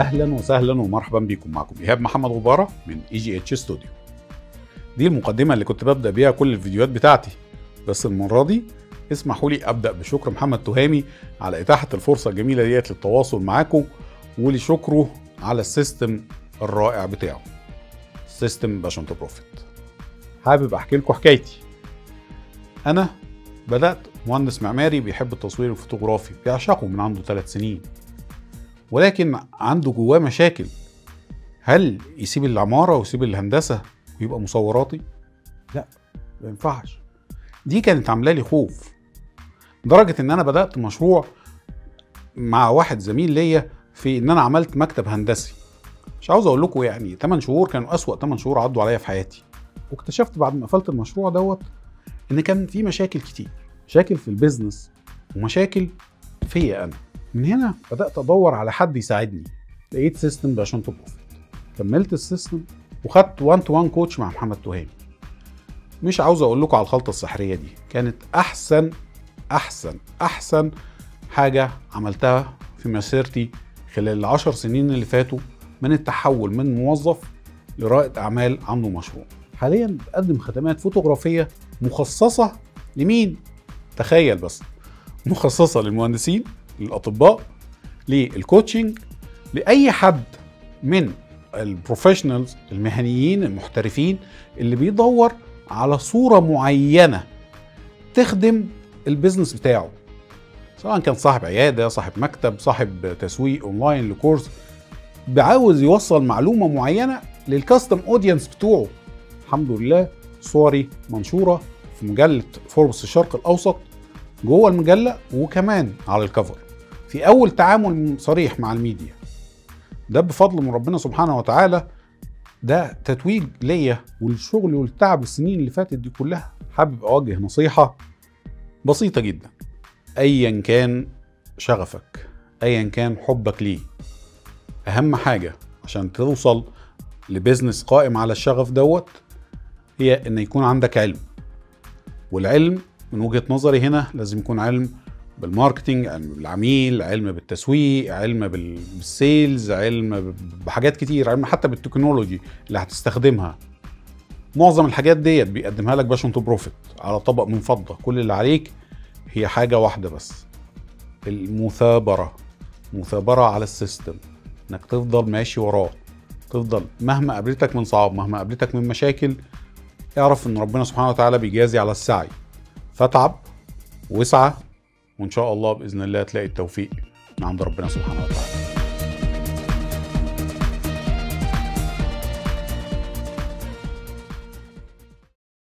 اهلا وسهلا ومرحبا بكم معكم ايهاب محمد غباره من اي جي اتش ستوديو دي المقدمه اللي كنت ببدا بيها كل الفيديوهات بتاعتي بس المره دي اسمحوا لي ابدا بشكر محمد تهامي على اتاحه الفرصه الجميله ديت للتواصل معاكم ولشكره على السيستم الرائع بتاعه سيستم باشن تو بروفيت حابب احكي لكم حكايتي انا بدات مهندس معماري بيحب التصوير الفوتوغرافي بيعشقه من عنده ثلاث سنين ولكن عنده جواه مشاكل هل يسيب العماره ويسيب الهندسه ويبقى مصوراتي لا ما ينفعش دي كانت عامله لي خوف لدرجه ان انا بدات مشروع مع واحد زميل ليا في ان انا عملت مكتب هندسي مش عاوز اقول لكم يعني 8 شهور كانوا اسوأ 8 شهور عدوا عليا في حياتي واكتشفت بعد ما قفلت المشروع دوت ان كان في مشاكل كتير مشاكل في البيزنس ومشاكل فيا انا من هنا بدات ادور على حد يساعدني لقيت سيستم باشون تو بروفيت كملت السيستم وخدت 1 تو 1 كوتش مع محمد تهامي مش عاوز اقول لكم على الخلطه السحريه دي كانت احسن احسن احسن حاجه عملتها في مسيرتي خلال العشر سنين اللي فاتوا من التحول من موظف لرائد اعمال عنده مشروع حاليا بقدم خدمات فوتوغرافيه مخصصه لمين تخيل بس مخصصه للمهندسين للاطباء للكوتشنج لاي حد من البروفيشنالز المهنيين المحترفين اللي بيدور على صوره معينه تخدم البيزنس بتاعه سواء كان صاحب عياده صاحب مكتب صاحب تسويق اونلاين لكورس بعاوز يوصل معلومه معينه للكاستم اودينس بتوعه الحمد لله صوري منشوره في مجله فوربس الشرق الاوسط جوه المجله وكمان على الكفر في اول تعامل صريح مع الميديا ده بفضل من ربنا سبحانه وتعالى ده تتويج ليا والشغل والتعب السنين اللي فاتت دي كلها حابب اوجه نصيحه بسيطه جدا ايا كان شغفك ايا كان حبك ليه اهم حاجه عشان توصل لبزنس قائم على الشغف دوت هي ان يكون عندك علم والعلم من وجهه نظري هنا لازم يكون علم بالماركتينج علم بالعميل علم بالتسويق علم بالسيلز علم بحاجات كتير علم حتى بالتكنولوجي اللي هتستخدمها معظم الحاجات ديت بيقدمها لك باشون تو بروفيت على طبق من فضه كل اللي عليك هي حاجه واحده بس المثابره مثابره على السيستم انك تفضل ماشي وراه تفضل مهما قابلتك من صعاب مهما قابلتك من مشاكل اعرف ان ربنا سبحانه وتعالى بيجازي على السعي فاتعب واسعى وان شاء الله باذن الله تلاقي التوفيق من عند ربنا سبحانه وتعالى